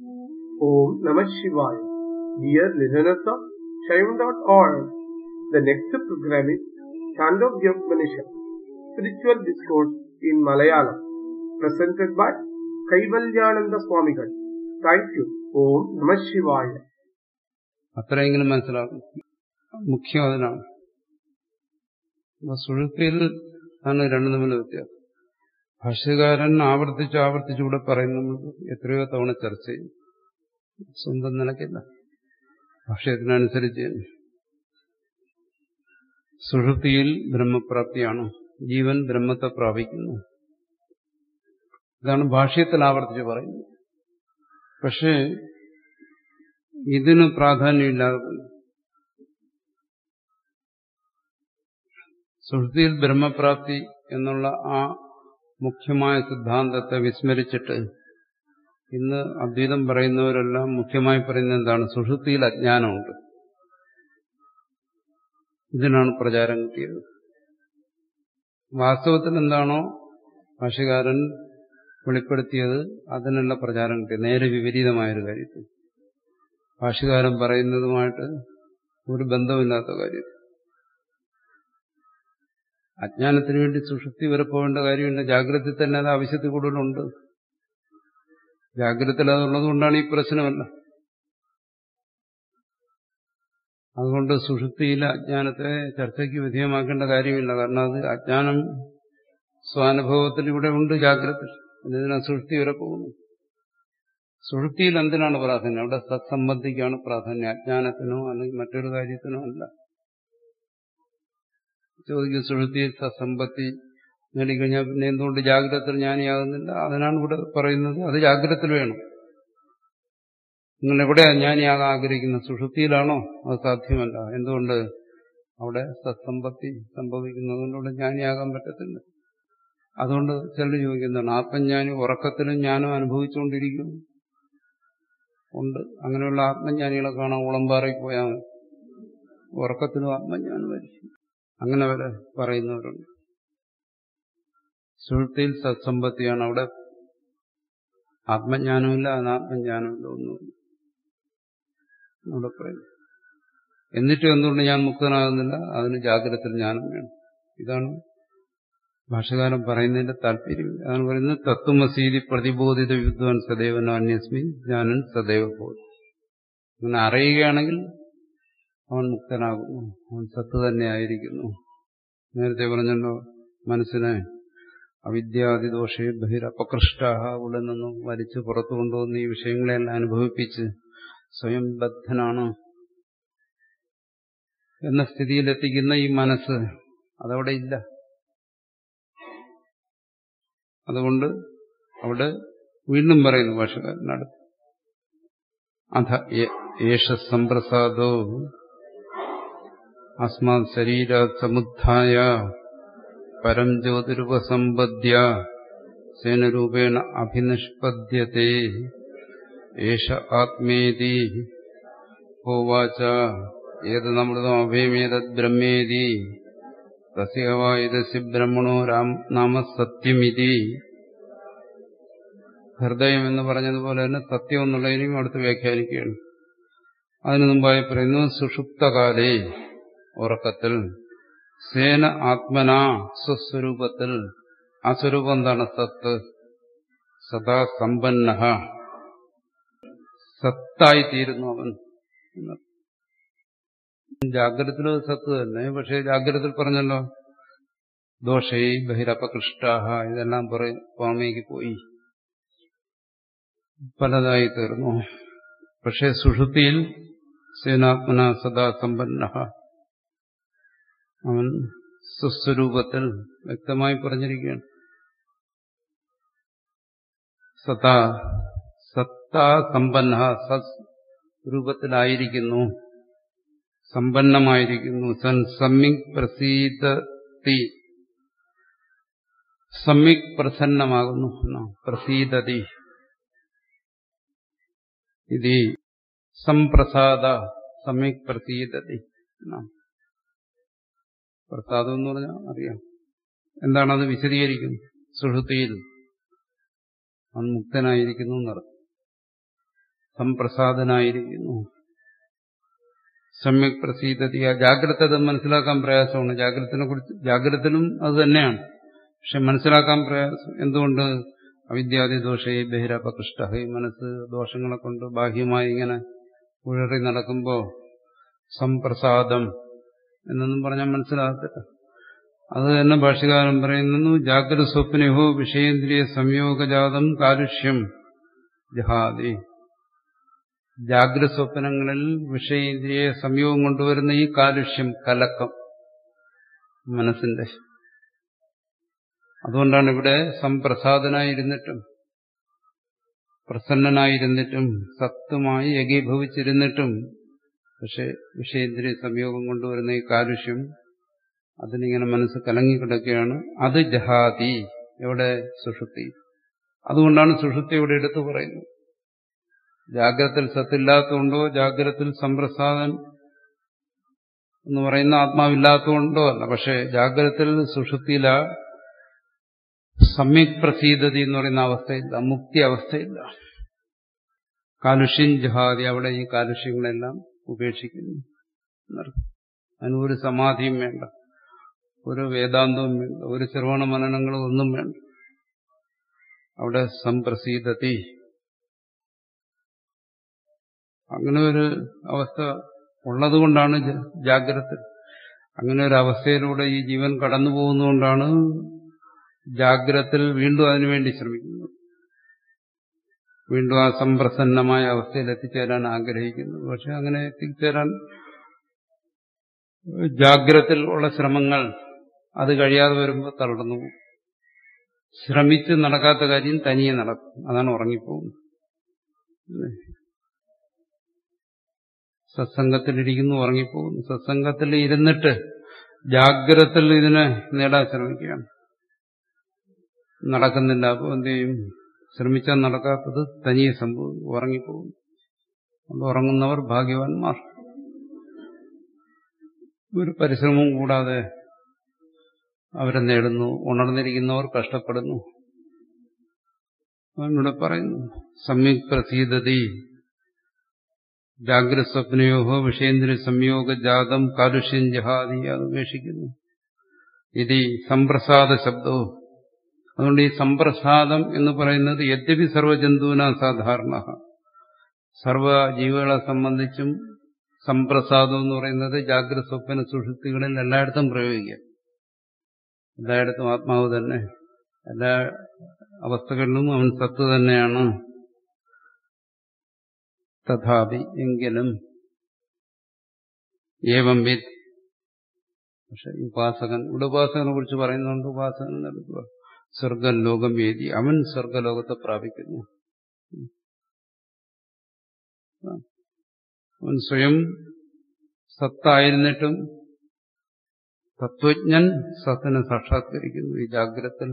Om Namah Shivaya. Dear listeners of Shaivan.org, the next program is Chandogya Spiritual Discourse in Malayalam, presented by Kaivalyananda Swamigal. Thank you. Om Namah Shivaya. അത്രയെങ്കിലും മനസ്സിലാക്കും മുഖ്യം അതിനാണ് അപ്പൊ സുഴുത്തിയിൽ ആണ് രണ്ടു തമ്മിൽ വ്യത്യാസം ഭാഷ്യകാരൻ ആവർത്തിച്ച് ആവർത്തിച്ച് ഇവിടെ പറയുന്ന നമ്മൾ എത്രയോ തവണ ചർച്ച ചെയ്യും സ്വന്തം നിലയ്ക്കില്ല ഭാഷ്യത്തിനനുസരിച്ച് സുഷുപ്തിയിൽ ബ്രഹ്മപ്രാപ്തിയാണ് ജീവൻ ബ്രഹ്മത്തെ പ്രാപിക്കുന്നു ഇതാണ് ഭാഷ്യത്തിൽ ആവർത്തിച്ച് പറയുന്നത് പക്ഷേ ഇതിന് പ്രാധാന്യമില്ലാതെ പോയി സുഷുതിയിൽ ബ്രഹ്മപ്രാപ്തി എന്നുള്ള ആ മുഖ്യമായ സിദ്ധാന്തത്തെ വിസ്മരിച്ചിട്ട് ഇന്ന് അദ്വൈതം പറയുന്നവരെല്ലാം മുഖ്യമായി പറയുന്നത് എന്താണ് സുഷുതിയിൽ അജ്ഞാനമുണ്ട് ഇതിനാണ് പ്രചാരം കിട്ടിയത് വാസ്തവത്തിൽ എന്താണോ ഭാഷകാരൻ വെളിപ്പെടുത്തിയത് അതിനുള്ള പ്രചാരം കിട്ടിയത് നേരെ വിപരീതമായൊരു കാര്യത്തിൽ ഭാഷകാരൻ പറയുന്നതുമായിട്ട് ഒരു ബന്ധമില്ലാത്ത കാര്യം അജ്ഞാനത്തിന് വേണ്ടി സുഷുപ്തി വരെ പോകേണ്ട കാര്യമില്ല ജാഗ്രതയിൽ തന്നെ അത് ആവശ്യത്തിൽ കൂടുതലുണ്ട് ജാഗ്രതയിൽ അതുള്ളത് കൊണ്ടാണ് ഈ പ്രശ്നമല്ല അതുകൊണ്ട് സുഷുപ്തിയിലെ അജ്ഞാനത്തെ ചർച്ചയ്ക്ക് വിധേയമാക്കേണ്ട കാര്യമില്ല കാരണം അത് അജ്ഞാനം സ്വാനുഭവത്തിൽ ഇവിടെ ഉണ്ട് ജാഗ്രത ഇതിനാ സുഷുപ്തി വരെ പോകുന്നു സുഷുപ്തിയിൽ എന്തിനാണ് പ്രാധാന്യം അവിടെ സത്സംബന്ധിക്കാണ് പ്രാധാന്യം അജ്ഞാനത്തിനോ അല്ലെങ്കിൽ മറ്റൊരു കാര്യത്തിനോ അല്ല ചോദിക്കും സുഷുപ്തിയിൽ സത്സമ്പത്തി നേടിക്കഴിഞ്ഞാൽ പിന്നെ എന്തുകൊണ്ട് ജാഗ്രത ജ്ഞാനിയാകുന്നില്ല അതിനാണ് ഇവിടെ പറയുന്നത് അത് ജാഗ്രതത്തിൽ വേണം നിങ്ങൾ എവിടെയാണ് ജ്ഞാനിയാകാൻ ആഗ്രഹിക്കുന്നത് സുഷുപ്തിയിലാണോ അത് സാധ്യമല്ല എന്തുകൊണ്ട് അവിടെ സത്സമ്പത്തി സംഭവിക്കുന്നതുകൊണ്ട് ജ്ഞാനിയാകാൻ പറ്റത്തില്ല അതുകൊണ്ട് ചിലർ ചോദിക്കുന്നതാണ് ആത്മജ്ഞാനി ഉറക്കത്തിലും ജ്ഞാനം അനുഭവിച്ചുകൊണ്ടിരിക്കും ഉണ്ട് അങ്ങനെയുള്ള ആത്മജ്ഞാനികളെ കാണാൻ ഉളമ്പാറയിൽ പോയാൽ മതി ഉറക്കത്തിലും ആത്മജ്ഞാനമായിരിക്കും അങ്ങനെ വരെ പറയുന്നവരുണ്ട് സുഹൃത്തിയിൽ സത്സമ്പത്തിയാണ് അവിടെ ആത്മജ്ഞാനമില്ല അനാത്മജ്ഞാനമില്ല ഒന്നുമില്ല അവിടെ പറയുന്നു എന്നിട്ടും എന്തുകൊണ്ട് ഞാൻ മുക്തനാകുന്നില്ല അതിന് ജാഗ്രത ജ്ഞാനം വേണം ഇതാണ് ഭാഷകാരൻ പറയുന്നതിന്റെ താല്പര്യം അതാണ് പറയുന്നത് തത്വമസീതി പ്രതിബോധിത വിദ്വാൻ സദൈവൻ അന്യസ്മി ജ്ഞാനൻ സദൈവ ബോധം അങ്ങനെ അറിയുകയാണെങ്കിൽ അവൻ മുക്തനാകുന്നു അവൻ സത്ത് തന്നെ ആയിരിക്കുന്നു നേരത്തെ പറഞ്ഞല്ലോ മനസ്സിനെ അവിദ്യാദിദോഷേ ബഹിരപകൃഷ്ടാഹ ഉള്ളിൽ നിന്നും വലിച്ചു പുറത്തു കൊണ്ടുവന്ന് ഈ വിഷയങ്ങളെല്ലാം അനുഭവിപ്പിച്ച് സ്വയം ബദ്ധനാണ് എന്ന സ്ഥിതിയിലെത്തിക്കുന്ന ഈ മനസ്സ് അതവിടെ ഇല്ല അതുകൊണ്ട് അവിടെ വീണ്ടും പറയുന്നു ഭാഷകാരനടുത്ത് അധ ഏഷ സംപ്രസാദോ അസ്മാത് ശരീരാത് സമുദ്ധായ പരം ജ്യോതിരുപസമ്പദ്യ സേനരൂപേണ അഭിനിഷ്പദ്യത്തെ ഏഷ ആത്മേതി ഹോവാച ഏത് നമ്മളതോ അഭയമേതത് ബ്രഹ്മേതി തസ്യവായുധസ്യ ബ്രഹ്മണോ രാം നാമ സത്യമിതി ഹൃദയം എന്ന് പറഞ്ഞതുപോലെ തന്നെ സത്യം എന്നുള്ളതിനെയും അടുത്ത് വ്യാഖ്യാനിക്കുകയാണ് അതിനു മുമ്പായി പറയുന്നു സുഷുപ്തകാലേ ഉറക്കത്തിൽ സേന ആത്മന സ്വസ്വരൂപത്തിൽ ആ സ്വരൂപം എന്താണ് സത്ത് സദാ സമ്പന്ന സത്തായിത്തീരുന്നു അവൻ ജാഗ്രതത്തിലും സത്ത് തന്നെ പക്ഷെ ജാഗ്രതത്തിൽ പറഞ്ഞല്ലോ ദോഷൈ ബഹിരപകൃഷ്ടാഹ ഇതെല്ലാം പുറമേക്ക് പോയി പലതായി തീർന്നു പക്ഷെ സുഷുതിയിൽ സേനാത്മന സദാ സമ്പന്ന അവൻ സുസ്വരൂപത്തിൽ വ്യക്തമായി പറഞ്ഞിരിക്കുകയാണ് സത്താ സത്താ സമ്പന്ന സത് രൂപത്തിലായിരിക്കുന്നു സമ്പന്നമായിരിക്കുന്നു സൻ സമ്മിക് പ്രസീദത്തി സമ്മിക് പ്രസന്നമാകുന്നു പ്രസീദതി ഇത് സംപ്രസാദ സമ്യക് പ്രസീദതി പ്രസാദം എന്ന് പറഞ്ഞാൽ അറിയാം എന്താണത് വിശദീകരിക്കുന്നത് സുഹൃത്തിയിൽ അവൻ മുക്തനായിരിക്കുന്നു എന്നർത്ഥം സംപ്രസാദനായിരിക്കുന്നു സമ്യക് പ്രസീതതി ആ ജാഗ്രത മനസ്സിലാക്കാൻ പ്രയാസമാണ് ജാഗ്രതത്തിനെ കുറിച്ച് ജാഗ്രതത്തിലും അത് തന്നെയാണ് പക്ഷെ മനസ്സിലാക്കാൻ പ്രയാസം എന്തുകൊണ്ട് അവിദ്യാദി ദോഷയെ ബഹിരപകൃഷ്ട ഈ മനസ്സ് ദോഷങ്ങളെ കൊണ്ട് ബാഹ്യമായി ഇങ്ങനെ ഉഴറി നടക്കുമ്പോൾ സംപ്രസാദം എന്നൊന്നും പറഞ്ഞാൽ മനസ്സിലാകത്തില്ല അത് തന്നെ ഭാഷകാരൻ പറയുന്നു ജാഗ്രത സ്വപ്നഹോ വിഷയേന്ദ്രിയ സംയോഗജാതം കാലുഷ്യം ജഹാദി ജാഗ്രത സ്വപ്നങ്ങളിൽ വിഷയേന്ദ്രിയ സംയോഗം കൊണ്ടുവരുന്ന ഈ കാലുഷ്യം കലക്കം മനസ്സിന്റെ അതുകൊണ്ടാണ് ഇവിടെ സംപ്രസാദനായിരുന്നിട്ടും പ്രസന്നനായിരുന്നിട്ടും സത്വമായി ഏകീഭവിച്ചിരുന്നിട്ടും പക്ഷെ വിഷയേന്ദ്രിയ സംയോഗം കൊണ്ടുവരുന്ന ഈ കാലുഷ്യം അതിനിങ്ങനെ മനസ്സ് കലങ്ങിക്കിടക്കുകയാണ് അത് ജഹാതി എവിടെ സുഷുപ്തി അതുകൊണ്ടാണ് സുഷുപ്തി ഇവിടെ എടുത്തു പറയുന്നത് ജാഗ്രത്തിൽ സത്തില്ലാത്തതുകൊണ്ടോ ജാഗ്രത്തിൽ സംപ്രസാദൻ എന്ന് പറയുന്ന ആത്മാവില്ലാത്തതുകൊണ്ടോ അല്ല പക്ഷെ ജാഗ്രത്തിൽ സുഷുപ്തിയില സമ്യക് പ്രസീതതി എന്ന് പറയുന്ന അവസ്ഥയില്ല മുക്തി അവസ്ഥയില്ല കാലുഷ്യം ജഹാദി അവിടെ ഈ കാലുഷ്യങ്ങളെല്ലാം ഉപേക്ഷിക്കുന്നു അതിനൊരു സമാധിയും വേണ്ട ഒരു വേദാന്തവും വേണ്ട ഒരു ശ്രവണ മനനങ്ങളും ഒന്നും വേണ്ട അവിടെ സംപ്രസീതതി അങ്ങനെ ഒരു അവസ്ഥ ഉള്ളതുകൊണ്ടാണ് ജാഗ്രത അങ്ങനെ ഒരു അവസ്ഥയിലൂടെ ഈ ജീവൻ കടന്നു പോകുന്നതുകൊണ്ടാണ് ജാഗ്രത്തിൽ വീണ്ടും അതിനുവേണ്ടി ശ്രമിക്കുന്നത് വീണ്ടും ആ സംപ്രസന്നമായ അവസ്ഥയിൽ എത്തിച്ചേരാൻ ആഗ്രഹിക്കുന്നു പക്ഷെ അങ്ങനെ എത്തിച്ചേരാൻ ജാഗ്രത്തിൽ ഉള്ള ശ്രമങ്ങൾ അത് കഴിയാതെ വരുമ്പോൾ തളർന്നു പോകും ശ്രമിച്ച് നടക്കാത്ത കാര്യം തനിയെ നടക്കും അതാണ് ഉറങ്ങിപ്പോകുന്നത് സത്സംഗത്തിലിരിക്കുന്നു ഉറങ്ങിപ്പോകുന്നു സത്സംഗത്തിൽ ഇരുന്നിട്ട് ജാഗ്രതത്തിൽ ഇതിനെ നേടാൻ ശ്രമിക്കുകയാണ് നടക്കുന്നില്ല അപ്പോൾ എന്ത് ചെയ്യും ശ്രമിച്ചാൽ നടക്കാത്തത് തനിയെ സംഭവിക്കും ഉറങ്ങിപ്പോകും അപ്പോൾ ഉറങ്ങുന്നവർ ഭാഗ്യവാന്മാർ ഒരു പരിശ്രമവും കൂടാതെ അവരെ നേടുന്നു ഉണർന്നിരിക്കുന്നവർ കഷ്ടപ്പെടുന്നു അവനോട് പറയുന്നു സംയുക് പ്രസീതതി ജാഗ്രത സ്വപ്നയോഹോ വിഷയേന്ദ്ര സംയോഗ ജാതം കാലുഷ്യം ജഹാദി അത് ഉപേക്ഷിക്കുന്നു ഇത് സംപ്രസാദ ശബ്ദവും അതുകൊണ്ട് ഈ സംപ്രസാദം എന്ന് പറയുന്നത് യദ്യപി സർവജന്തുവിന സാധാരണ സർവ ജീവികളെ സംബന്ധിച്ചും സംപ്രസാദം എന്ന് പറയുന്നത് ജാഗ്രത സ്വപ്ന സുഷുപ്തികളിൽ എല്ലായിടത്തും പ്രയോഗിക്കുക എല്ലായിടത്തും ആത്മാവ് തന്നെ എല്ലാ അവസ്ഥകളിലും അവൻ സത്ത് തന്നെയാണ് തഥാപി എങ്കിലും ഏവം വിത്ത് പക്ഷെ ഉപാസകൻ ഇവിടെ ഉപാസകനെ കുറിച്ച് പറയുന്നുണ്ട് ഉപാസകൻ നൽകുക സ്വർഗം ലോകം വേദി അവൻ സ്വർഗലോകത്തെ പ്രാപിക്കുന്നു അവൻ സ്വയം സത്തായിരുന്നിട്ടും തത്വജ്ഞൻ സത്തിനെ സാക്ഷാത്കരിക്കുന്നു ഈ ജാഗ്രത്തിൽ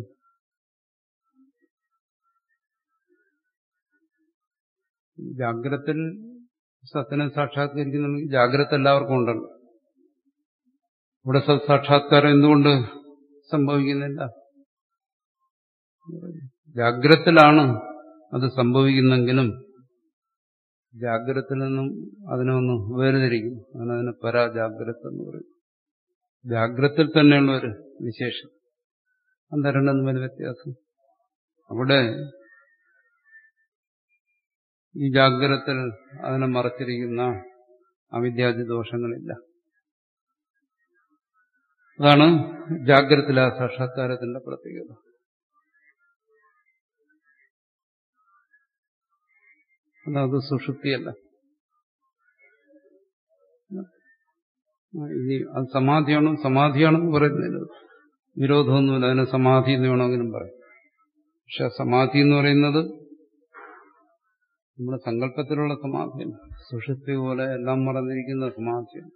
ജാഗ്രത്തിൽ സത്തിനെ സാക്ഷാത്കരിക്കുന്നുണ്ടെങ്കിൽ ജാഗ്രത എല്ലാവർക്കും ഉണ്ടല്ലോ ഇവിടെ സത്സാക്ഷാത്കാരം എന്തുകൊണ്ട് സംഭവിക്കുന്നില്ല ജാഗ്രത്തിലാണ് അത് സംഭവിക്കുന്നെങ്കിലും ജാഗ്രത്തിൽ നിന്നും അതിനെ ഒന്ന് വേർതിരിക്കുന്നു അങ്ങനെ അതിനെ പരാജാഗ്രത എന്ന് പറയും ജാഗ്രത്തിൽ തന്നെയുള്ള ഒരു വിശേഷം എന്താ രണ്ടും തമ്മിൽ വ്യത്യാസം അവിടെ ഈ ജാഗ്രത്തിൽ അതിനെ മറച്ചിരിക്കുന്ന അവിദ്യാദി ദോഷങ്ങളില്ല അതാണ് ജാഗ്രത്തിലെ ആ സാക്ഷാത്കാരത്തിന്റെ പ്രത്യേകത അതായത് സുഷുപ്തിയല്ല ഇനി അത് സമാധിയാണോ സമാധിയാണെന്ന് പറയുന്നില്ല വിരോധമൊന്നുമില്ല അതിനെ സമാധി എന്ന് വേണമെങ്കിലും പറയും പക്ഷെ സമാധി എന്ന് പറയുന്നത് നമ്മുടെ സങ്കല്പത്തിലുള്ള സമാധിയല്ല സുഷുപ്തി പോലെ എല്ലാം മറന്നിരിക്കുന്ന സമാധിയാണ്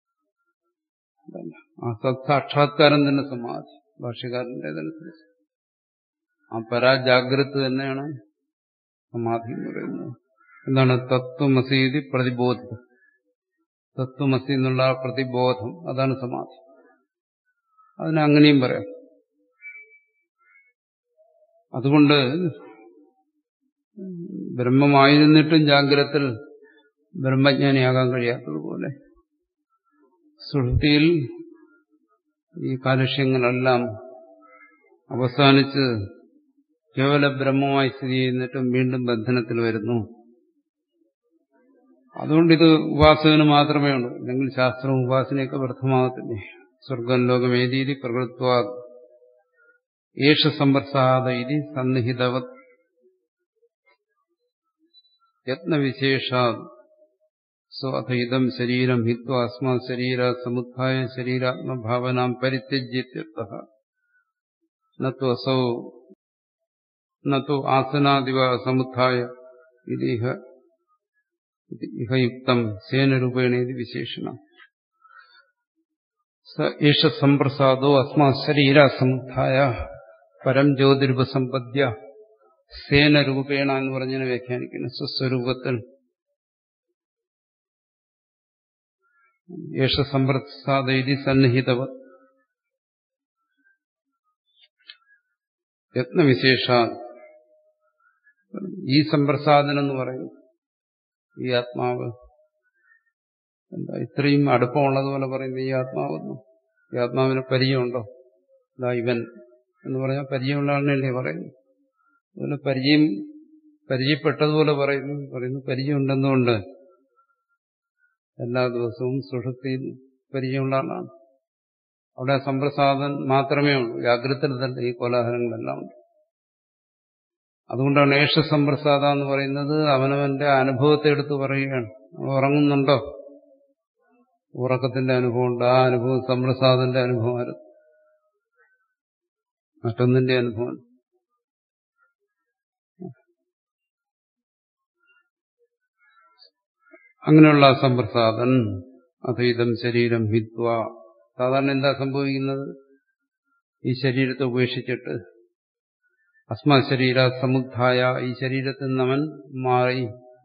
ആ സത്സാക്ഷാത്കാരം തന്നെ സമാധി ഭാഷ്യക്കാരൻ്റെതനുസരിച്ച് ആ പരാജാഗ്രത തന്നെയാണ് സമാധി എന്ന് പറയുന്നത് എന്താണ് തത്വമസീതി പ്രതിബോധം തത്വമസി എന്നുള്ള ആ പ്രതിബോധം അതാണ് സമാധി അതിനെ അങ്ങനെയും പറയാം അതുകൊണ്ട് ബ്രഹ്മമായിരുന്നിട്ടും ജാഗ്രത്തിൽ ബ്രഹ്മജ്ഞാനിയാകാൻ കഴിയാത്തതുപോലെ സുഹൃത്തിയിൽ ഈ കാലുഷ്യങ്ങളെല്ലാം അവസാനിച്ച് കേവല ബ്രഹ്മമായി സ്ഥിതി ചെയ്യുന്നിട്ടും വീണ്ടും ബന്ധനത്തിൽ വരുന്നു അതുകൊണ്ട് ഇത് ഉപാസകന് മാത്രമേ ഉള്ളൂ അല്ലെങ്കിൽ ശാസ്ത്രവും ഉപാസനയൊക്കെ വ്യർത്ഥമാകത്തില്ലേ സ്വർഗം ലോകമേതീതി പ്രകൃത്വ ഏഷ സമ്പ്രസാദ ഇതി സന്നിഹിതവത് യത്നവിശേഷാ സ്വഅഥ ഇതം ശരീരം ഹിത്വ അസ്മാ ശരീര സമുദ്ധായ ശരീരാത്മഭാവനാം പരിത്യജ്യത്യർത്ഥ നത്വസൗ നത്തു ആസനാദിവ സമുദ്ധായ ഇതിഹ ഇഹയുക്തം സേനരൂപേണേതി വിശേഷണം സ ഏഷ സമ്പ്രസാദോ അസ്മാ ശരീര സമുദ്ധായ പരം ജ്യോതിരുപസമ്പദ്യ സേനരൂപേണ എന്ന് പറഞ്ഞതിനെ വ്യാഖ്യാനിക്കുന്നു സ്വസ്വരൂപത്തിൽ യേശ സമ്പ്രസാദ ഇതി സന്നിഹിതവ യത്നവിശേഷ ഈ സമ്പ്രസാദനം എന്ന് പറയുന്നു ഈ ആത്മാവ് എന്താ ഇത്രയും അടുപ്പമുള്ളതുപോലെ പറയുന്നത് ഈ ആത്മാവെന്നു ഈ ആത്മാവിന് പരിചയമുണ്ടോ ഇതാ ഇവൻ എന്ന് പറഞ്ഞാൽ പരിചയമുള്ള ആളിനല്ലേ പറയുന്നു അതുപോലെ പരിചയം പരിചയപ്പെട്ടതുപോലെ പറയുന്നു പറയുന്നു പരിചയമുണ്ടെന്നുകൊണ്ട് എല്ലാ ദിവസവും സുഷുപ്തിയിൽ പരിചയമുള്ള ആളാണ് അവിടെ സമ്പ്രസാദൻ മാത്രമേ ഉള്ളൂ ജാഗ്രതയിൽ തന്നെ ഈ കോലാഹലങ്ങളെല്ലാം ഉണ്ട് അതുകൊണ്ടാണ് ഏഷ സമ്പ്രസാദ എന്ന് പറയുന്നത് അവനവന്റെ അനുഭവത്തെ എടുത്ത് പറയുകയാണ് ഉറങ്ങുന്നുണ്ടോ ഉറക്കത്തിന്റെ അനുഭവം ഉണ്ട് ആ അനുഭവം സമ്പ്രസാദന്റെ അനുഭവമായിരുന്നു മറ്റൊന്നിന്റെ അനുഭവം അങ്ങനെയുള്ള സമ്പ്രസാദൻ അദ്വൈതം ശരീരം ഹിത്വ സാധാരണ എന്താ സംഭവിക്കുന്നത് ഈ ശരീരത്തെ ഉപേക്ഷിച്ചിട്ട് അസ്മാ ശരീര സമുദ്ധായ ഈ ശരീരത്തിൽ നിന്ന് അവൻ മാറി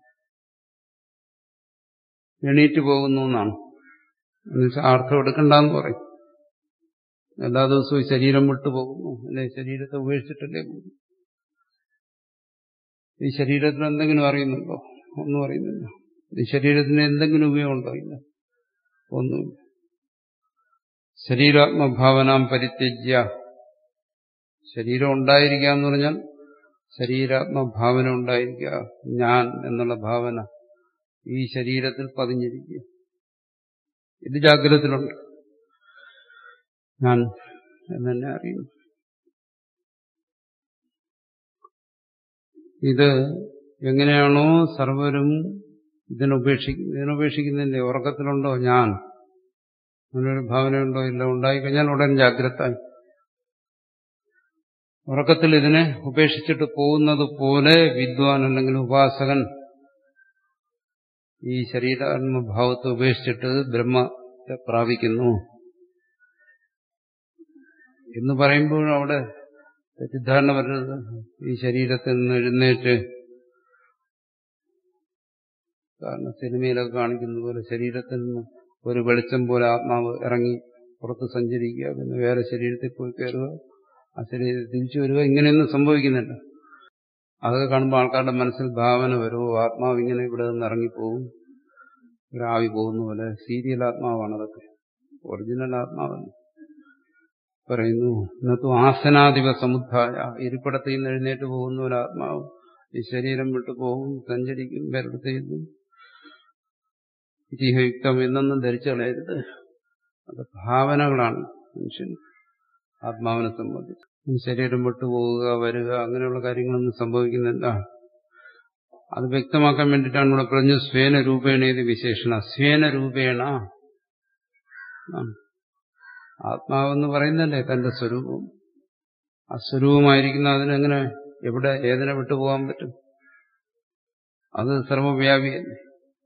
എണീറ്റ് പോകുന്നു എന്നാണ് എന്നുവെച്ചാൽ അർത്ഥം എടുക്കണ്ടെന്ന് പറയും എല്ലാ ദിവസവും ഈ ശരീരം വിട്ടുപോകുന്നു അല്ലെ ശരീരത്തെ ഉപേക്ഷിച്ചിട്ടല്ലേ പോകുന്നു ഈ ശരീരത്തിൽ എന്തെങ്കിലും അറിയുന്നുണ്ടോ ഒന്നും അറിയുന്നില്ല ഈ ശരീരത്തിന് എന്തെങ്കിലും ഉപയോഗമുണ്ടോ ഇല്ല ഒന്നും ശരീരാത്മഭാവനാം പരിത്യജ്യ ശരീരം ഉണ്ടായിരിക്കുക എന്ന് പറഞ്ഞാൽ ശരീരാത്മഭാവന ഉണ്ടായിരിക്കുക ഞാൻ എന്നുള്ള ഭാവന ഈ ശരീരത്തിൽ പതിഞ്ഞിരിക്കുക ഇത് ജാഗ്രതത്തിലുണ്ട് ഞാൻ എന്നെ അറിയുന്നു ഇത് എങ്ങനെയാണോ സർവരും ഇതിനുപേക്ഷിക്കുന്നത് ഇതിനുപേക്ഷിക്കുന്നില്ലേ ഉറക്കത്തിലുണ്ടോ ഞാൻ അങ്ങനൊരു ഭാവനയുണ്ടോ ഇല്ല ഉണ്ടായിക്കഴിഞ്ഞാൽ ഉടൻ ജാഗ്രത ഉറക്കത്തിൽ ഇതിനെ ഉപേക്ഷിച്ചിട്ട് പോകുന്നത് പോലെ വിദ്വാൻ അല്ലെങ്കിൽ ഉപാസകൻ ഈ ശരീരാത്മഭാവത്തെ ഉപേക്ഷിച്ചിട്ട് ബ്രഹ്മത്തെ പ്രാപിക്കുന്നു എന്ന് പറയുമ്പോൾ അവിടെ തെറ്റിദ്ധാരണ വരുന്നത് ഈ ശരീരത്തിൽ നിന്ന് എഴുന്നേറ്റ് കാരണം സിനിമയിലൊക്കെ കാണിക്കുന്ന പോലെ ശരീരത്തിൽ നിന്ന് ഒരു വെളിച്ചം പോലെ ആത്മാവ് ഇറങ്ങി പുറത്ത് സഞ്ചരിക്കുക പിന്നെ വേറെ ശരീരത്തിൽ പോയി കയറുക ആ ശരീരത്തിൽ തിരിച്ചു വരിക ഇങ്ങനെയൊന്നും സംഭവിക്കുന്നില്ല അതൊക്കെ കാണുമ്പോൾ ആൾക്കാരുടെ മനസ്സിൽ ഭാവന വരുമോ ആത്മാവ് ഇങ്ങനെ ഇവിടെ നിന്ന് ഇറങ്ങിപ്പോവും ഒരു ആവി പോകുന്ന പോലെ സീരിയൽ ആത്മാവാണ് അതൊക്കെ ഒറിജിനൽ ആത്മാവല്ല പറയുന്നു ഇന്നത്തും ആസനാധിപ സമുദ്ധായ ഇരിപ്പിടത്തിൽ നിന്ന് എഴുന്നേറ്റ് പോകുന്ന ഒരു ആത്മാവ് ഈ ശരീരം വിട്ടു പോകും സഞ്ചരിക്കും വേറെടുത്ത് ചെയ്യുന്നു ജീവയുക്തം എന്നൊന്നും ധരിച്ചു കളയരുത് അത് ഭാവനകളാണ് മനുഷ്യൻ ആത്മാവിനെ സംബന്ധിച്ച് ശരീരം വിട്ടുപോവുക വരിക അങ്ങനെയുള്ള കാര്യങ്ങളൊന്നും സംഭവിക്കുന്നില്ല അത് വ്യക്തമാക്കാൻ വേണ്ടിയിട്ടാണ് ഇവിടെ പറഞ്ഞു സ്വേന രൂപേണ ഇത് വിശേഷണ സ്വേന രൂപേണ ആത്മാവെന്ന് പറയുന്നല്ലേ തന്റെ സ്വരൂപം ആ സ്വരൂപമായിരിക്കുന്ന അതിനെങ്ങനെ എവിടെ ഏതിനെ വിട്ടുപോകാൻ പറ്റും അത് സർവവ്യാപിയല്ലേ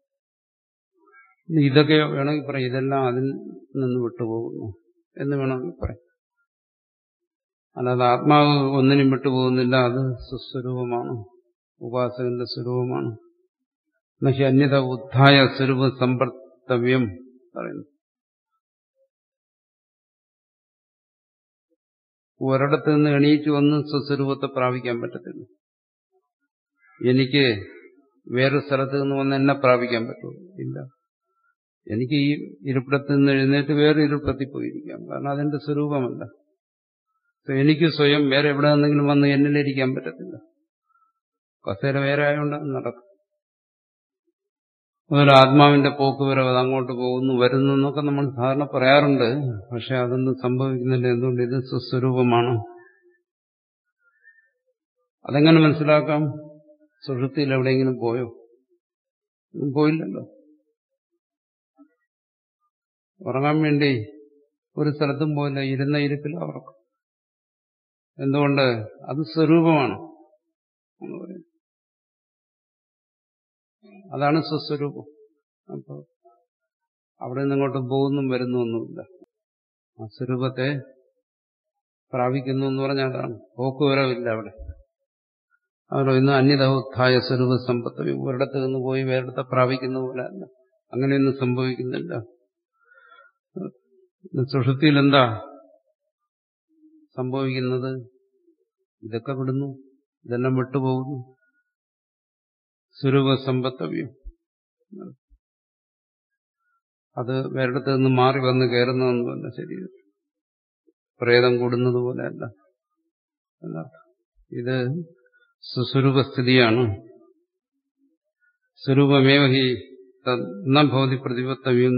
ഇതൊക്കെ വേണമെങ്കിൽ പറയാം ഇതെല്ലാം അതിൽ നിന്ന് വിട്ടുപോകുന്നു എന്ന് വേണമെങ്കിൽ പറയാം അല്ലാതെ ആത്മാവ് ഒന്നിനും വിട്ടുപോകുന്നില്ല അത് സുസ്വരൂപമാണ് ഉപാസകന്റെ സ്വരൂപമാണ് പക്ഷെ അന്യത ഉദ്ധായ സ്വരൂപ സമ്പർത്തവ്യം പറയുന്നു ഒരിടത്ത് നിന്ന് എണീറ്റ് വന്ന് സ്വസ്വരൂപത്തെ പ്രാപിക്കാൻ പറ്റത്തില്ല എനിക്ക് വേറൊരു സ്ഥലത്ത് നിന്ന് വന്ന് എന്നെ പ്രാപിക്കാൻ പറ്റുള്ളൂ ഇല്ല എനിക്ക് ഈ ഇരിപ്പിടത്തിൽ നിന്ന് എഴുന്നേറ്റ് വേറെ ഇരിപ്പിടത്തിൽ പോയിരിക്കാം കാരണം അതെന്റെ സ്വരൂപമല്ല എനിക്ക് സ്വയം വേറെ എവിടെ നിന്നെങ്കിലും വന്ന് എന്നിലിരിക്കാൻ പറ്റത്തില്ല കസേര വേറെ ആയതുകൊണ്ട് നടക്കും അതുപോലെ ആത്മാവിന്റെ പോക്ക് വരവ് അത് അങ്ങോട്ട് പോകുന്നു വരുന്നു എന്നൊക്കെ നമ്മൾ സാധാരണ പറയാറുണ്ട് പക്ഷെ അതൊന്നും സംഭവിക്കുന്നില്ല എന്തുകൊണ്ട് ഇത് സ്വസ്വരൂപമാണ് അതെങ്ങനെ മനസ്സിലാക്കാം സുഷുപ്തിയിൽ എവിടെയെങ്കിലും പോയോ പോയില്ലല്ലോ ഉറങ്ങാൻ വേണ്ടി ഒരു സ്ഥലത്തും പോയില്ല ഇരുന്ന ഇരിപ്പിൽ ഉറക്കം എന്തുകൊണ്ട് അത് സ്വരൂപമാണ് എന്ന് പറയും അതാണ് സ്വസ്വരൂപം അപ്പൊ അവിടെ നിന്നിങ്ങോട്ട് പോകുന്നും വരുന്നൊന്നുമില്ല ആ സ്വരൂപത്തെ പ്രാപിക്കുന്നു എന്ന് പറഞ്ഞാൽ അതാണ് പോക്കുവരവില്ല അവിടെ അവരോ ഇന്ന് അന്യതൗത്ഥായ സ്വരൂപ സമ്പത്ത് ഒരിടത്ത് നിന്ന് പോയി വേറിടത്തെ പ്രാപിക്കുന്ന പോലെ അല്ല അങ്ങനെയൊന്നും സംഭവിക്കുന്നില്ല സുഷുപ്തിയിൽ എന്താ സംഭവിക്കുന്നത് ഇതൊക്കെ വിടുന്നു ഇതെല്ലാം വിട്ടുപോകുന്നു സ്വരൂപ സമ്പത്തവ്യം അത് വേറിടത്ത് നിന്ന് മാറി വന്ന് കയറുന്നതൊന്നുമല്ല ശരീരം പ്രേതം കൂടുന്നത് പോലെയല്ല എന്നർത്ഥം ഇത് സുസ്വരൂപസ്ഥിതിയാണ് സ്വരൂപമേവ ഹി ഭവതി പ്രതിപത്തവ്യം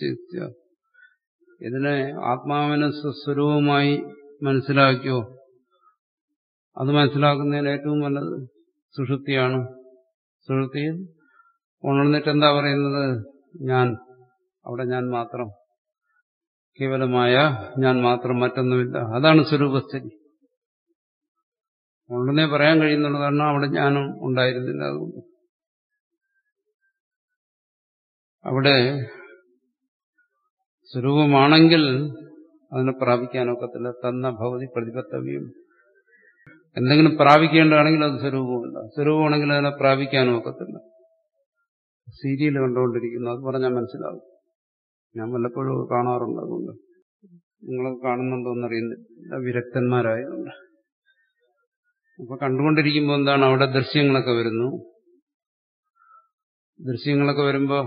ഇതിനെ ആത്മാവിനെ സ്വസ്വരൂപമായി മനസ്സിലാക്കിയോ അത് മനസ്സിലാക്കുന്നതിന് ഏറ്റവും നല്ലത് സുഷുപ്തിയാണ് സുഷുപ്തിയിൽ ഉണർന്നിട്ട് എന്താ പറയുന്നത് ഞാൻ അവിടെ ഞാൻ മാത്രം കേവലമായ ഞാൻ മാത്രം മറ്റൊന്നുമില്ല അതാണ് സ്വരൂപസ്ഥിതി ഉണ്ടെന്നേ പറയാൻ കഴിയുന്നുള്ളൂ കാരണം അവിടെ ജ്ഞാനം ഉണ്ടായിരുന്നില്ല അതുകൊണ്ട് അവിടെ സ്വരൂപമാണെങ്കിൽ അതിനെ പ്രാപിക്കാനൊക്കത്തില്ല തന്ന ഭവതി പ്രതിപത്തവ്യം എന്തെങ്കിലും പ്രാപിക്കേണ്ടതാണെങ്കിൽ അത് സ്വരൂപമല്ല സ്വരൂപമാണെങ്കിൽ അതിനെ പ്രാപിക്കാനും ഒക്കത്തില്ല സീരിയൽ കണ്ടുകൊണ്ടിരിക്കുന്നു അത് പറഞ്ഞാൽ മനസ്സിലാവും ഞാൻ വല്ലപ്പോഴും കാണാറുണ്ട് അതുകൊണ്ട് നിങ്ങളൊക്കെ കാണുന്നുണ്ടോന്നറിയുന്നില്ല വിരക്തന്മാരായതുകൊണ്ട് അപ്പൊ കണ്ടുകൊണ്ടിരിക്കുമ്പോൾ എന്താണ് അവിടെ ദൃശ്യങ്ങളൊക്കെ വരുന്നു ദൃശ്യങ്ങളൊക്കെ വരുമ്പോ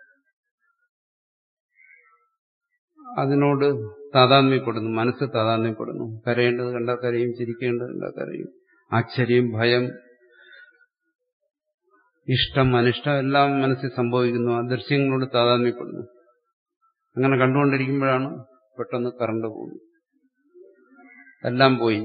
അതിനോട് താതാത്മ്യപ്പെടുന്നു മനസ്സ് താതാത്മ്യപ്പെടുന്നു കരയേണ്ടത് കണ്ടാൽ കരയും ചിരിക്കേണ്ടത് കണ്ടാൽ കരയും ആശ്ചര്യം ഭയം ഇഷ്ടം അനിഷ്ടം എല്ലാം മനസ്സിൽ സംഭവിക്കുന്നു ആ ദൃശ്യങ്ങളോട് താതാത്മ്യപ്പെടുന്നു അങ്ങനെ കണ്ടുകൊണ്ടിരിക്കുമ്പോഴാണ് പെട്ടെന്ന് കറണ്ട് പോകുന്നു എല്ലാം പോയി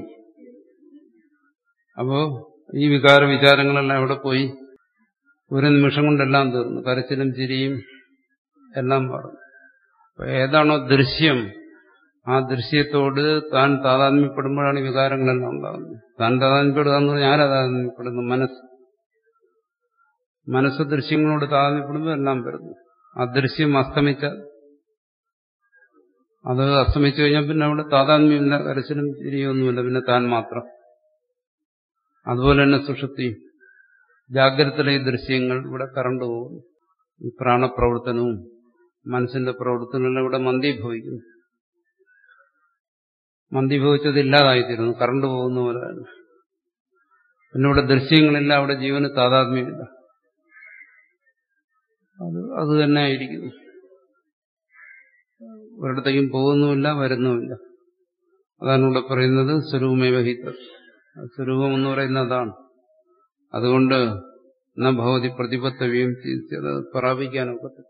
അപ്പോ ഈ വികാര വിചാരങ്ങളെല്ലാം എവിടെ പോയി ഒരു നിമിഷം കൊണ്ടെല്ലാം തീർന്നു കരച്ചിലും ചിരിയും എല്ലാം മാറുന്നു അപ്പൊ ഏതാണോ ദൃശ്യം ആ ദൃശ്യത്തോട് താൻ താതാത്മ്യപ്പെടുമ്പോഴാണ് വികാരങ്ങളെല്ലാം ഉണ്ടാകുന്നത് താൻ താതാത്മ്യപ്പെടുക എന്ന് പറഞ്ഞാൽ ആരാ താതാത്മ്യപ്പെടുന്നു മനസ്സ് മനസ്സ് ദൃശ്യങ്ങളോട് താതാത്മ്യപ്പെടുമ്പോൾ എല്ലാം വരുന്നു ആ ദൃശ്യം അസ്തമിച്ചാൽ അത് അസ്തമിച്ചു കഴിഞ്ഞാൽ പിന്നെ അവിടെ താതാത്മ്യമില്ല കരച്ചിലും ചിരിയൊന്നുമില്ല പിന്നെ താൻ മാത്രം അതുപോലെ തന്നെ സുഷുപ്തി ജാഗ്രതയിലെ ഈ ദൃശ്യങ്ങൾ ഇവിടെ കറണ്ടു പോകുന്നു ഈ പ്രാണപ്രവർത്തനവും മനസ്സിന്റെ പ്രവർത്തനമെല്ലാം ഇവിടെ മന്ദീഭവിക്കുന്നു മന്ദീഭവിച്ചതില്ലാതായിത്തീരുന്നു കറണ്ട് പോകുന്ന പോലെ തന്നെ പിന്നെ ഇവിടെ ദൃശ്യങ്ങളില്ല അവിടെ ജീവന് താതാത്മ്യമില്ല അത് അത് തന്നെ ആയിരിക്കുന്നു ഒരിടത്തേക്കും പോകുന്നുമില്ല വരുന്നുമില്ല അതാണ് ഇവിടെ പറയുന്നത് സ്വരൂപമേവഹിത സ്വരൂപം എന്ന് പറയുന്നത് അതാണ് അതുകൊണ്ട് ന ഭവതി പ്രതിപത്തവ്യം അത് പ്രാപിക്കാനൊക്കത്തില്ല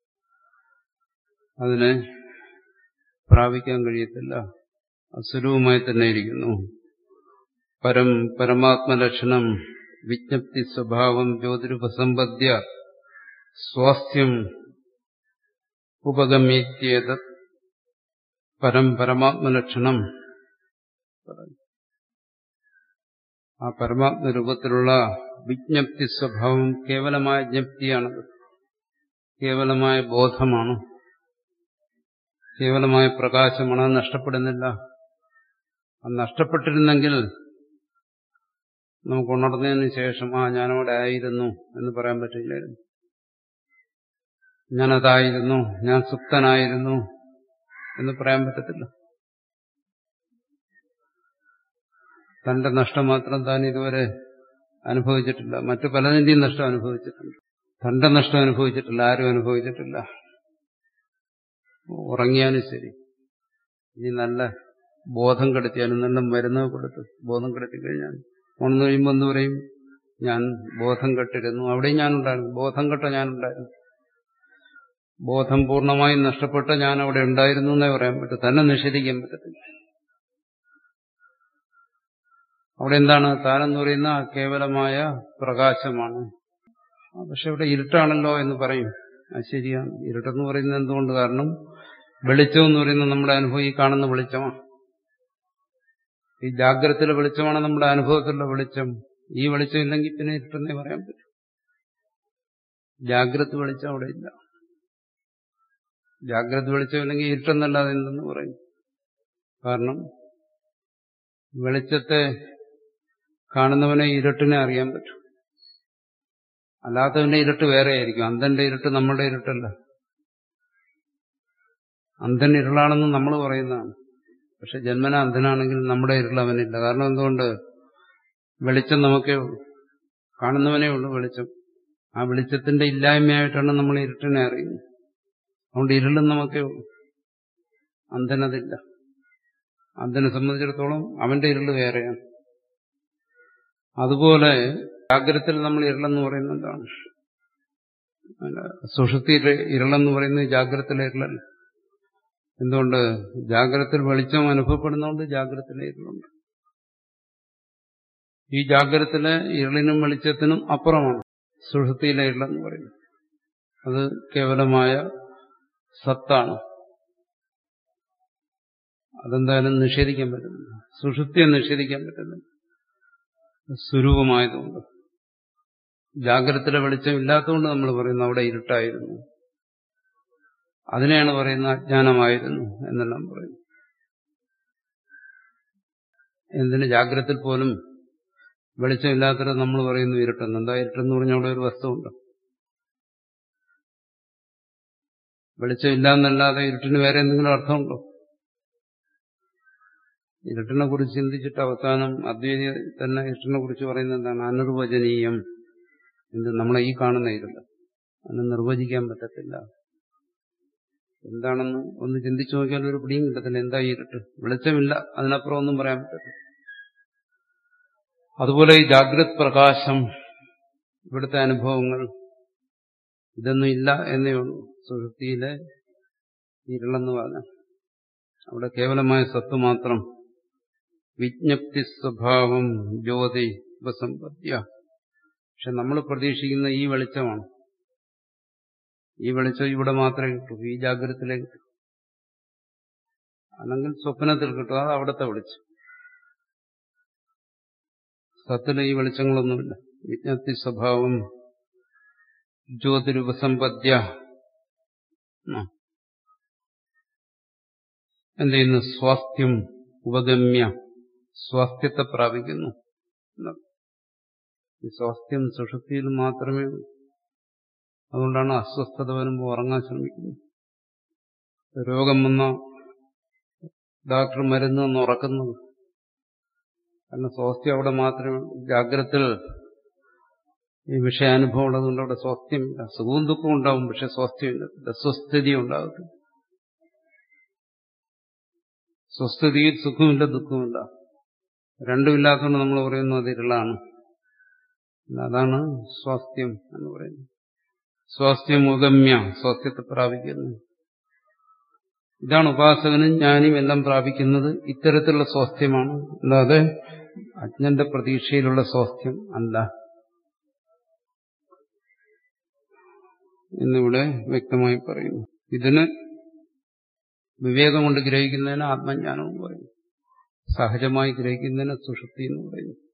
അതിനെ പ്രാപിക്കാൻ കഴിയത്തില്ല അസ്വരൂപമായി തന്നെ ഇരിക്കുന്നു പരം പരമാത്മലക്ഷണം വിജ്ഞപ്തി സ്വഭാവം ജ്യോതിരുപസമ്പദ്യ സ്വാസ്ഥ്യം ഉപഗമ്യേത് പരം പരമാത്മലക്ഷണം ആ പരമാത്മരൂപത്തിലുള്ള വിജ്ഞപ്തി സ്വഭാവം കേവലമായ ജ്ഞപ്തിയാണത് കേവലമായ ബോധമാണ് കേവലമായ പ്രകാശമാണ് അത് നഷ്ടപ്പെടുന്നില്ല അത് നഷ്ടപ്പെട്ടിരുന്നെങ്കിൽ നമുക്ക് ഉണർന്നതിന് ശേഷം ആ ഞാനവിടെ ആയിരുന്നു എന്ന് പറയാൻ പറ്റില്ലായിരുന്നു ഞാനതായിരുന്നു ഞാൻ സുപ്തനായിരുന്നു എന്ന് പറയാൻ പറ്റത്തില്ല തന്റെ നഷ്ടം മാത്രം താൻ ഇതുവരെ അനുഭവിച്ചിട്ടില്ല മറ്റു പലതിന്റെയും നഷ്ടം അനുഭവിച്ചിട്ടുണ്ട് തന്റെ നഷ്ടം അനുഭവിച്ചിട്ടില്ല ആരും അനുഭവിച്ചിട്ടില്ല ഉറങ്ങിയാലും ശരി ഇനി നല്ല ബോധം കെടുത്തിയാലും നല്ല മരുന്ന് കൊടുത്ത് ബോധം കെടുത്തി കഴിഞ്ഞാൽ ഉണർന്നു കഴിയുമ്പോൾ എന്ന് പറയും ഞാൻ ബോധം കെട്ടിരുന്നു അവിടെയും ഞാനുണ്ടായിരുന്നു ബോധം കെട്ട ഞാനുണ്ടായിരുന്നു ബോധം പൂർണ്ണമായും നഷ്ടപ്പെട്ട ഞാൻ അവിടെ ഉണ്ടായിരുന്നു എന്നേ പറയാൻ പറ്റും തന്നെ നിഷേധിക്കാൻ പറ്റത്തില്ല അവിടെ എന്താണ് താനെന്ന് പറയുന്ന കേവലമായ പ്രകാശമാണ് പക്ഷെ ഇവിടെ ഇരുട്ടാണല്ലോ എന്ന് പറയും അത് ശരിയാണ് ഇരുട്ടെന്ന് പറയുന്നത് എന്തുകൊണ്ട് കാരണം വെളിച്ചം എന്ന് പറയുന്നത് നമ്മുടെ അനുഭവം ഈ കാണുന്ന വെളിച്ചമാണ് ഈ ജാഗ്രതയിലെ വെളിച്ചമാണ് നമ്മുടെ അനുഭവത്തിലുള്ള വെളിച്ചം ഈ വെളിച്ചം ഇല്ലെങ്കിൽ പിന്നെ ഇരുട്ടെന്നേ പറയാൻ പറ്റും ജാഗ്രത വെളിച്ചം അവിടെ ഇല്ല ജാഗ്രത വെളിച്ചം ഇല്ലെങ്കിൽ ഇരുട്ടെന്നല്ലാതെ എന്തെന്ന് പറയും കാരണം വെളിച്ചത്തെ കാണുന്നവനെ ഇരുട്ടിനെ അറിയാൻ പറ്റും അല്ലാത്തവന്റെ ഇരുട്ട് വേറെ ആയിരിക്കും അന്ധന്റെ ഇരുട്ട് നമ്മുടെ ഇരുട്ടല്ല അന്ധൻ ഇരുളാണെന്ന് നമ്മൾ പറയുന്നതാണ് പക്ഷെ ജന്മന അന്ധനാണെങ്കിൽ നമ്മുടെ ഇരുൾ അവനില്ല കാരണം എന്തുകൊണ്ട് വെളിച്ചം നമുക്കേ ഉള്ളൂ കാണുന്നവനേ ഉള്ളൂ വെളിച്ചം ആ വെളിച്ചത്തിന്റെ ഇല്ലായ്മയായിട്ടാണ് നമ്മൾ ഇരുട്ടിനെ അറിയുന്നത് അതുകൊണ്ട് ഇരുളും നമുക്കേ ഉള്ളൂ അന്ധനതില്ല അന്ധനെ സംബന്ധിച്ചിടത്തോളം അവന്റെ ഇരുള് വേറെയാണ് അതുപോലെ ജാഗ്രതത്തിൽ നമ്മൾ ഇരുളെന്ന് പറയുന്നത് എന്താണ് സുഷുതിയിലെ ഇരുളെന്ന് പറയുന്നത് ജാഗ്രതയിലെ ഇരുളല്ല എന്തുകൊണ്ട് ജാഗ്രതത്തിൽ വെളിച്ചം അനുഭവപ്പെടുന്നതുകൊണ്ട് ജാഗ്രതയിലെ ഇരുളുണ്ട് ഈ ജാഗ്രതത്തിലെ ഇരുളിനും വെളിച്ചത്തിനും അപ്പുറമാണ് സുഷുതിയിലെ ഇരുളെന്ന് പറയുന്നത് അത് കേവലമായ സത്താണ് അതെന്തായാലും നിഷേധിക്കാൻ പറ്റുന്നില്ല സുഷുപ്തിയെ നിഷേധിക്കാൻ പറ്റുന്നില്ല സ്വരൂപമായതുകൊണ്ട് ജാഗ്രതയിലെ വെളിച്ചം ഇല്ലാത്തതുകൊണ്ട് നമ്മൾ പറയുന്നു അവിടെ ഇരുട്ടായിരുന്നു അതിനെയാണ് പറയുന്നത് അജ്ഞാനമായിരുന്നു എന്നെല്ലാം പറയുന്നു എന്തിന് ജാഗ്രതയിൽ പോലും വെളിച്ചമില്ലാത്തത് നമ്മൾ പറയുന്നു ഇരുട്ടെന്ന് എന്താ ഇരുട്ടെന്ന് പറഞ്ഞാൽ അവിടെ ഒരു വസ്തുവുണ്ട് വെളിച്ചമില്ല എന്നല്ലാതെ ഇരുട്ടിന് വേറെ എന്തെങ്കിലും അർത്ഥമുണ്ടോ ഇരുട്ടിനെ കുറിച്ച് ചിന്തിച്ചിട്ട് അവസാനം അദ്വൈതി തന്നെ ഇരുട്ടിനെ കുറിച്ച് പറയുന്നത് എന്താണ് അനിർവചനീയം എന്ത് നമ്മളെ ഈ കാണുന്ന ഇരുട്ട് അതിനെ നിർവചിക്കാൻ പറ്റത്തില്ല എന്താണെന്ന് ഒന്ന് ചിന്തിച്ചു നോക്കിയാൽ ഒരു പിടിയും കിട്ടത്തില്ല എന്താ ഈ ഇരുട്ട് വെളിച്ചമില്ല അതിനപ്പുറം ഒന്നും പറയാൻ പറ്റത്തില്ല അതുപോലെ ഈ ജാഗ്രത് പ്രകാശം ഇവിടുത്തെ അനുഭവങ്ങൾ ഇതൊന്നും ഇല്ല എന്നേ ഉള്ളൂ സുഷുപ്തിയിലെ ഇരുളെന്ന് പറഞ്ഞ അവിടെ കേവലമായ സത്ത് മാത്രം വിജ്ഞപ്തി സ്വഭാവം ജ്യോതി ഉപസമ്പദ്യ പക്ഷെ നമ്മൾ പ്രതീക്ഷിക്കുന്ന ഈ വെളിച്ചമാണ് ഈ വെളിച്ചം ഇവിടെ മാത്രമേ കിട്ടൂ ഈ ജാഗ്രതത്തിലേക്ക് കിട്ടൂ അല്ലെങ്കിൽ സ്വപ്നത്തിൽ കിട്ടും അത് അവിടുത്തെ വെളിച്ചം സത്തിൽ ഈ വെളിച്ചങ്ങളൊന്നുമില്ല വിജ്ഞപ്തി സ്വഭാവം ജ്യോതിരുപസമ്പദ്യ എന്ത് ചെയ്യുന്നു സ്വാസ്ഥ്യം ഉപഗമ്യ സ്വാസ്ഥ്യത്തെ പ്രാപിക്കുന്നു ഈ സ്വാസ്ഥ്യം സുഷുപ്തിയിൽ മാത്രമേ ഉള്ളൂ അതുകൊണ്ടാണ് അസ്വസ്ഥത വരുമ്പോൾ ഉറങ്ങാൻ ശ്രമിക്കുന്നത് രോഗം വന്ന ഡോക്ടർ മരുന്ന് എന്ന് ഉറക്കുന്നത് കാരണം സ്വാസ്ഥ്യം അവിടെ മാത്രമേ ജാഗ്രതത്തിൽ ഈ വിഷയാനുഭവം ഉള്ളതുകൊണ്ട് അവിടെ സ്വാസ്ഥ്യമില്ല സുഖവും ദുഃഖവും ഉണ്ടാവും പക്ഷെ സ്വാസ്ഥ്യമില്ല സ്വസ്ഥിതി ഉണ്ടാകത്തില്ല സ്വസ്ഥിതിയിൽ സുഖമില്ല ദുഃഖമില്ല രണ്ടുമില്ലാത്തതുകൊണ്ട് നമ്മൾ പറയുന്നത് അത് ഇരുളാണ് അതാണ് സ്വാസ്ഥ്യം എന്ന് പറയുന്നത് സ്വാസ്ഥ്യം ഉഗമ്യ സ്വാസ്ഥ്യത്തെ പ്രാപിക്കുന്നു ഇതാണ് ഉപാസകനും ജ്ഞാനിയും എല്ലാം പ്രാപിക്കുന്നത് ഇത്തരത്തിലുള്ള സ്വാസ്ഥ്യമാണ് അല്ലാതെ അജ്ഞന്റെ പ്രതീക്ഷയിലുള്ള സ്വാസ്ഥ്യം അല്ല എന്നിവിടെ വ്യക്തമായി പറയുന്നു ഇതിന് വിവേകം കൊണ്ട് ഗ്രഹിക്കുന്നതിന് ആത്മജ്ഞാനവും പറയുന്നു സഹജമായി ഗ്രഹിക്കുന്നതിന് സുഷുപ്തി എന്ന് പറയുന്നു